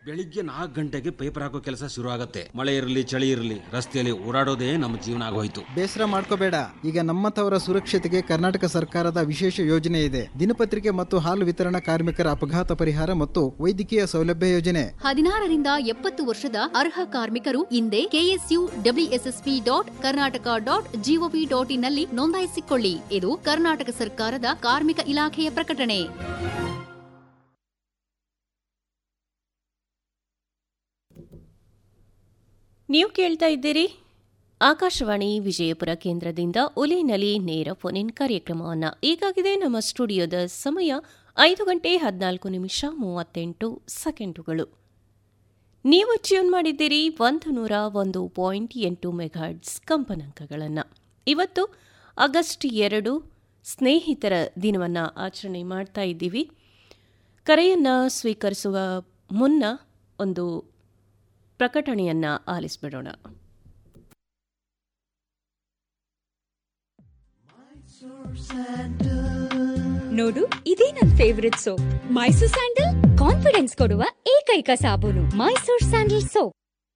ಬೆಳಿಗ್ಗೆ ನಾಲ್ಕು ಗಂಟೆಗೆ ಪೇಪರ್ ಹಾಕೋ ಕೆಲಸ ಶುರು ಆಗತ್ತೆ ಮಳೆ ಇರಲಿ ಚಳಿ ಇರಲಿ ರಸ್ತೆಯಲ್ಲಿ ಓಡಾಡೋದೇ ನಮ್ಮ ಜೀವನ ಆಗೋಯ್ತು ಬೇಸರ ಮಾಡ್ಕೋಬೇಡ ಈಗ ನಮ್ಮಂಥವರ ಸುರಕ್ಷತೆಗೆ ಕರ್ನಾಟಕ ಸರ್ಕಾರದ ವಿಶೇಷ ಯೋಜನೆ ಇದೆ ದಿನಪತ್ರಿಕೆ ಮತ್ತು ಹಾಲು ವಿತರಣಾ ಕಾರ್ಮಿಕರ ಅಪಘಾತ ಪರಿಹಾರ ಮತ್ತು ವೈದ್ಯಕೀಯ ಸೌಲಭ್ಯ ಯೋಜನೆ ಹದಿನಾರರಿಂದ ಎಪ್ಪತ್ತು ವರ್ಷದ ಅರ್ಹ ಕಾರ್ಮಿಕರು ಹಿಂದೆ KSU WSSP dot Karnataka dot GOV dot ಇನ್ನಲ್ಲಿ ನೋಂದಾಯಿಸಿಕೊಳ್ಳಿ ಇದು ಕರ್ನಾಟಕ ಸರ್ಕಾರದ ಕಾರ್ಮಿಕ ಇಲಾಖೆಯ ಪ್ರಕಟಣೆ ನೀವು ಕೇಳ್ತಾ ಇದ್ದೀರಿ ಆಕಾಶವಾಣಿ ವಿಜಯಪುರ ಕೇಂದ್ರದಿಂದ ಒಲಿನಲ್ಲಿ ನೇರ ಫೋನಿನ್ ಕಾರ್ಯಕ್ರಮವನ್ನು ಈಗಾಗಿದೆ ನಮ್ಮ ಸ್ಟುಡಿಯೋದ ಸಮಯ ಐದು ಗಂಟೆ ಹದಿನಾಲ್ಕು ನಿಮಿಷ ಮೂವತ್ತೆಂಟು ಸೆಕೆಂಡುಗಳು ನೀವು ಟ್ಯೂನ್ ಮಾಡಿದ್ದೀರಿ ಒಂದು ನೂರ ಒಂದು ಪಾಯಿಂಟ್ ಎಂಟು ಮೆಗಾಟ್ಸ್ ಕಂಪನಾಂಕಗಳನ್ನು ಇವತ್ತು ಆಗಸ್ಟ್ ಎರಡು ಸ್ನೇಹಿತರ ದಿನವನ್ನು ಆಚರಣೆ ಮಾಡ್ತಾ ಇದ್ದೀವಿ ಕರೆಯನ್ನು ಸ್ವೀಕರಿಸುವ ಮುನ್ನ ಒಂದು ಪ್ರಕಟಣೆಯನ್ನು ಆಲಿಸ್ಬಿಡೋಣ ನೋಡು ಇದೇ ನನ್ favourite soap Mysore sandal confidence ಕೊಡುವ ಏಕೈಕ ಸಾಬೂನು Mysore sandal soap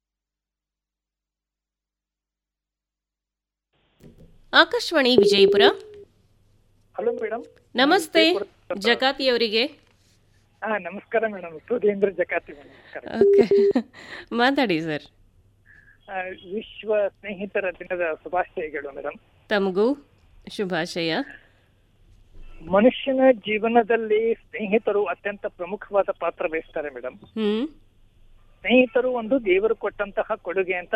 Akashvani Vijayapura hello madam ನಮಸ್ತೆ ಜಕಾತಿಯವರಿಗೆ ಹಾ ನಮಸ್ಕಾರ ಮೇಡಮ್ ಸುಧೀಂದ್ರ ಜಕಾತಿ ನಮಸ್ಕಾರ ಓಕೆ ಮಾತಾಡಿ ಸರ್ ಆ, ವಿಶ್ವ ಸ್ನೇಹಿತರ ದಿನದ ಶುಭಾಶಯಗಳು ಮೇಡಮ್ ತಮಗೂ ಶುಭಾಶಯ ಮನುಷ್ಯನ ಜೀವನದಲ್ಲಿ ಸ್ನೇಹಿತರು ಅತ್ಯಂತ ಪ್ರಮುಖವಾದ ಪಾತ್ರ ವಹಿಸ್ತಾರೆ ಮೇಡಮ್ ಹ್ಮ್ ಸ್ನೇಹಿತರು ಒಂದು ದೇವರು ಕೊಟ್ಟಂತಹ ಕೊಡುಗೆ ಅಂತ